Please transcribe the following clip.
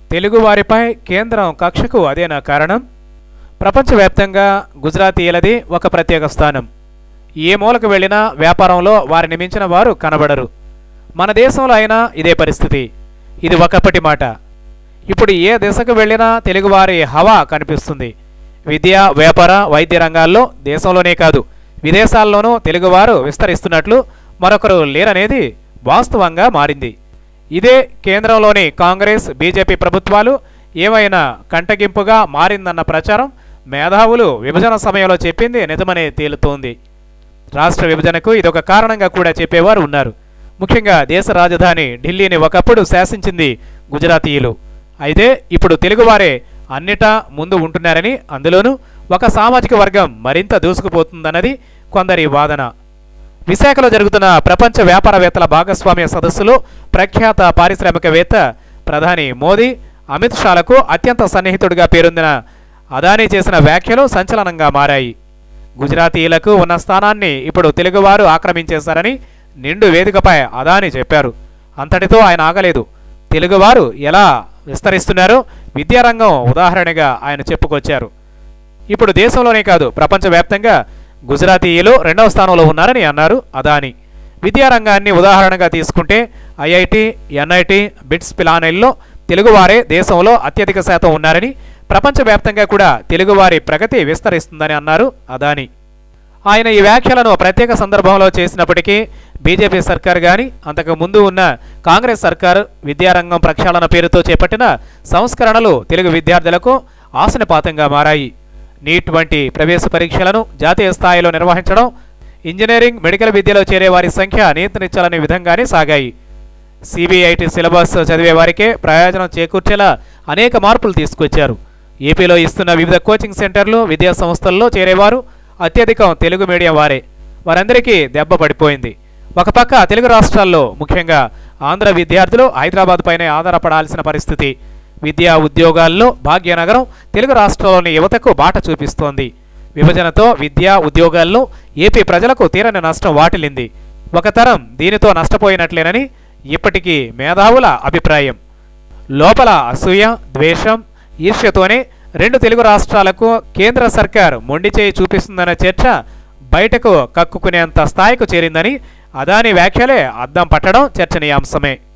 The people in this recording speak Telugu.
తెలుగువారిపై కేంద్రం కక్షకు అదేనా కారణం ప్రపంచవ్యాప్తంగా గుజరాతీయులది ఒక ప్రత్యేక స్థానం ఏ మూలకు వెళ్ళినా వ్యాపారంలో వారిని మించిన వారు కనబడరు మన దేశంలో అయినా ఇదే పరిస్థితి ఇది ఒకప్పటి మాట ఇప్పుడు ఏ దిశకు వెళ్ళినా తెలుగువారి హవా కనిపిస్తుంది విద్య వ్యాపార వైద్య రంగాల్లో దేశంలోనే కాదు విదేశాల్లోనూ తెలుగువారు విస్తరిస్తున్నట్లు మరొకరు లేరనేది వాస్తవంగా మారింది ఇదే కేంద్రంలోని కాంగ్రెస్ బీజేపీ ప్రభుత్వాలు ఏమైనా కంటగింపుగా మారిందన్న ప్రచారం మేధావులు విభజన సమయంలో చెప్పింది నిజమనే తేలుతోంది రాష్ట్ర విభజనకు ఇదొక కారణంగా కూడా చెప్పేవారు ఉన్నారు ముఖ్యంగా దేశ రాజధాని ఢిల్లీని ఒకప్పుడు శాసించింది గుజరాతీయులు అయితే ఇప్పుడు తెలుగువారే అన్నిటా ముందు ఉంటున్నారని అందులోనూ ఒక సామాజిక వర్గం మరింత దూసుకుపోతుందన్నది కొందరి వాదన విశాఖలో జరుగుతున్న ప్రపంచ వ్యాపారవేత్తల భాగస్వామ్య సదస్సులో ప్రఖ్యాత పారిశ్రామికవేత్త ప్రధాని మోదీ అమిత్ షాలకు అత్యంత సన్నిహితుడిగా పేరొందిన అదానీ చేసిన వ్యాఖ్యలు సంచలనంగా మారాయి గుజరాతీయులకు ఉన్న స్థానాన్ని ఇప్పుడు తెలుగువారు ఆక్రమించేశారని నిండు వేదికపై అదాని చెప్పారు అంతటితో ఆయన ఆగలేదు తెలుగువారు ఎలా విస్తరిస్తున్నారో విద్యారంగం ఉదాహరణగా ఆయన చెప్పుకొచ్చారు ఇప్పుడు దేశంలోనే కాదు ప్రపంచవ్యాప్తంగా గుజరాతీయులు రెండవ స్థానంలో ఉన్నారని అన్నారు అదాని విద్యారంగాన్ని ఉదాహరణగా తీసుకుంటే ఐఐటి ఎన్ఐటి బిట్స్ పిలానెల్లో తెలుగువారే దేశంలో అత్యధిక శాతం ఉన్నారని ప్రపంచవ్యాప్తంగా కూడా తెలుగువారి ప్రగతి విస్తరిస్తుందని అన్నారు అదాని ఆయన ఈ వ్యాఖ్యలను ప్రత్యేక సందర్భంలో చేసినప్పటికీ బీజేపీ సర్కార్ గాని అంతకు ముందు ఉన్న కాంగ్రెస్ సర్కారు విద్యారంగం ప్రక్షాళన పేరుతో చేపట్టిన సంస్కరణలు తెలుగు విద్యార్థులకు ఆశనపాతంగా మారాయి నీట్ వంటి ప్రవేశ పరీక్షలను జాతీయ స్థాయిలో నిర్వహించడం ఇంజనీరింగ్ మెడికల్ విద్యలో చేరే వారి సంఖ్య నియంత్రించాలనే విధంగానే సాగాయి సిబిఐటి సిలబస్ చదివే వారికే ప్రయోజనం చేకూర్చేలా అనేక మార్పులు తీసుకొచ్చారు ఏపీలో ఇస్తున్న వివిధ కోచింగ్ సెంటర్లు విద్యా సంస్థల్లో చేరేవారు అత్యధికం తెలుగు మీడియం వారే వారందరికీ దెబ్బ పడిపోయింది ఒక పక్క తెలుగు రాష్ట్రాల్లో ముఖ్యంగా ఆంధ్ర విద్యార్థులు హైదరాబాద్ పైనే ఆధారపడాల్సిన పరిస్థితి విద్యా ఉద్యోగాల్లో భాగ్యనగరం తెలుగు రాష్ట్రాల్లోని యువతకు బాట చూపిస్తోంది విభజనతో విద్యా ఉద్యోగాల్లో ఏపీ ప్రజలకు తీరని నష్టం వాటిల్లింది ఒక తరం దీనితో నష్టపోయినట్లేనని ఇప్పటికీ మేధావుల అభిప్రాయం లోపల అసూయ ద్వేషం ఈర్ష్యతోనే రెండు తెలుగు రాష్ట్రాలకు కేంద్ర సర్కార్ మొండి చేయి చూపిస్తుందన్న చర్చ బయటకు కక్కుకునేంత స్థాయికి చేరిందని అదాని వ్యాఖ్యలే అద్దం పట్టడం చర్చనీయాంశమే